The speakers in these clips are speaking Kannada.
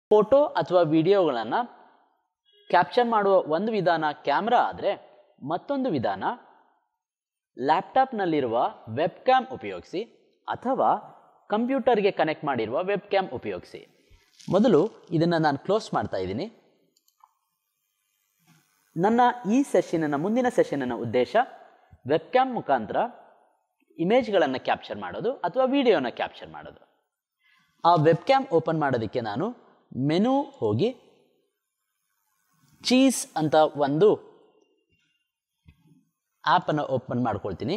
ಫೋಟೋ ಅಥವಾ ವಿಡಿಯೋಗಳನ್ನು ಕ್ಯಾಪ್ಚರ್ ಮಾಡುವ ಒಂದು ವಿಧಾನ ಕ್ಯಾಮ್ರಾ ಆದರೆ ಮತ್ತೊಂದು ವಿಧಾನ ಲ್ಯಾಪ್ಟಾಪ್ನಲ್ಲಿರುವ ವೆಬ್ ಕ್ಯಾಮ್ ಉಪಯೋಗಿಸಿ ಅಥವಾ ಕಂಪ್ಯೂಟರ್ಗೆ ಕನೆಕ್ಟ್ ಮಾಡಿರುವ ವೆಬ್ ಕ್ಯಾಮ್ ಉಪಯೋಗಿಸಿ ಮೊದಲು ಇದನ್ನು ನಾನು ಕ್ಲೋಸ್ ಮಾಡ್ತಾ ಇದ್ದೀನಿ ನನ್ನ ಈ ಸೆಷನ್ನ ಮುಂದಿನ ಸೆಷನ್ನ ಉದ್ದೇಶ ವೆಬ್ ಕ್ಯಾಮ್ ಮುಖಾಂತರ ಇಮೇಜ್ಗಳನ್ನು ಕ್ಯಾಪ್ಚರ್ ಮಾಡೋದು ಅಥವಾ ವಿಡಿಯೋನ ಕ್ಯಾಪ್ಚರ್ ಮಾಡೋದು ಆ ವೆಬ್ ಕ್ಯಾಮ್ ಓಪನ್ ಮಾಡೋದಕ್ಕೆ ನಾನು ಮೆನು ಹೋಗಿ ಚೀಸ್ ಅಂತ ಒಂದು ಆ್ಯಪನ್ನು ಓಪನ್ ಮಾಡ್ಕೊಳ್ತೀನಿ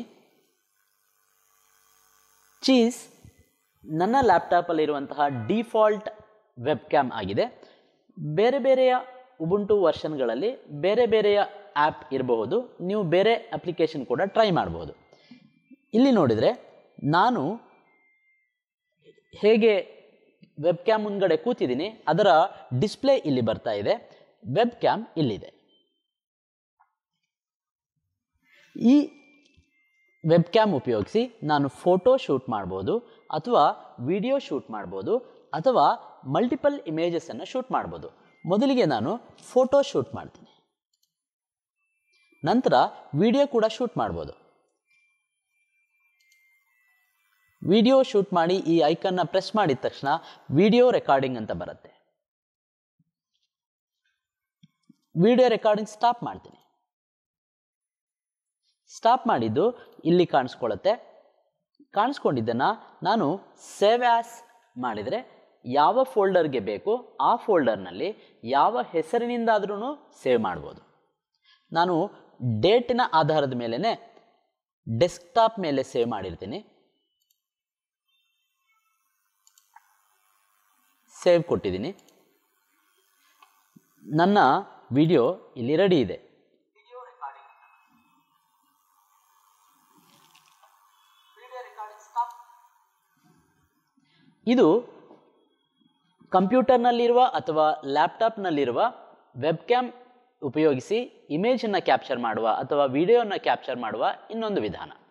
ಚೀಸ್ ನನ್ನ ಲ್ಯಾಪ್ಟಾಪಲ್ಲಿರುವಂತಹ ಡಿಫಾಲ್ಟ್ ವೆಬ್ ಕ್ಯಾಮ್ ಆಗಿದೆ ಬೇರೆ ಬೇರೆಯ ಉಬುಂಟು ವರ್ಷನ್ಗಳಲ್ಲಿ ಬೇರೆ ಬೇರೆಯ ಆ್ಯಪ್ ಇರಬಹುದು ನೀವು ಬೇರೆ ಅಪ್ಲಿಕೇಶನ್ ಕೂಡ ಟ್ರೈ ಮಾಡಬಹುದು ಇಲ್ಲಿ ನೋಡಿದರೆ ನಾನು ಹೇಗೆ ವೆಬ್ ಕ್ಯಾಮ್ ಮುಂದ್ಗಡೆ ಕೂತಿದ್ದೀನಿ ಅದರ ಡಿಸ್ಪ್ಲೇ ಇಲ್ಲಿ ಬರ್ತಾ ಇದೆ ವೆಬ್ ಕ್ಯಾಮ್ ಇಲ್ಲಿದೆ ಈ ವೆಬ್ ಕ್ಯಾಮ್ ಉಪಯೋಗಿಸಿ ನಾನು ಫೋಟೋ ಶೂಟ್ ಮಾಡ್ಬೋದು ಅಥವಾ ವಿಡಿಯೋ ಶೂಟ್ ಮಾಡ್ಬೋದು ಅಥವಾ ಮಲ್ಟಿಪಲ್ ಇಮೇಜಸನ್ನು ಶೂಟ್ ಮಾಡ್ಬೋದು ಮೊದಲಿಗೆ ನಾನು ಫೋಟೋ ಶೂಟ್ ಮಾಡ್ತೀನಿ ನಂತರ ವಿಡಿಯೋ ಕೂಡ ಶೂಟ್ ಮಾಡ್ಬೋದು ವಿಡಿಯೋ ಶೂಟ್ ಮಾಡಿ ಈ ಐಕನ್ನ ಪ್ರೆಸ್ ಮಾಡಿದ ತಕ್ಷಣ ವಿಡಿಯೋ ರೆಕಾರ್ಡಿಂಗ್ ಅಂತ ಬರುತ್ತೆ ವಿಡಿಯೋ ರೆಕಾರ್ಡಿಂಗ್ ಸ್ಟಾಪ್ ಮಾಡ್ತೀನಿ ಸ್ಟಾಪ್ ಮಾಡಿದ್ದು ಇಲ್ಲಿ ಕಾಣಿಸ್ಕೊಳ್ಳುತ್ತೆ ಕಾಣಿಸ್ಕೊಂಡಿದ್ದನ್ನು ನಾನು ಸೇವ್ ಆ್ಯಸ್ ಮಾಡಿದರೆ ಯಾವ ಫೋಲ್ಡರ್ಗೆ ಬೇಕು ಆ ಫೋಲ್ಡರ್ನಲ್ಲಿ ಯಾವ ಹೆಸರಿನಿಂದಾದ್ರೂ ಸೇವ್ ಮಾಡ್ಬೋದು ನಾನು ಡೇಟಿನ ಆಧಾರದ ಮೇಲೇ ಡೆಸ್ಕ್ಟಾಪ್ ಮೇಲೆ ಸೇವ್ ಮಾಡಿರ್ತೀನಿ ಸೇವ್ ಕೊಟ್ಟಿದ್ದೀನಿ ನನ್ನ ವಿಡಿಯೋ ಇಲ್ಲಿ ರೆಡಿ ಇದೆ ಇದು ಕಂಪ್ಯೂಟರ್ನಲ್ಲಿರುವ ಅಥವಾ ಲ್ಯಾಪ್ಟಾಪ್ನಲ್ಲಿರುವ ವೆಬ್ ಕ್ಯಾಮ್ ಉಪಯೋಗಿಸಿ ಇಮೇಜನ್ನು ಕ್ಯಾಪ್ಚರ್ ಮಾಡುವ ಅಥವಾ ವಿಡಿಯೋನ ಕ್ಯಾಪ್ಚರ್ ಮಾಡುವ ಇನ್ನೊಂದು ವಿಧಾನ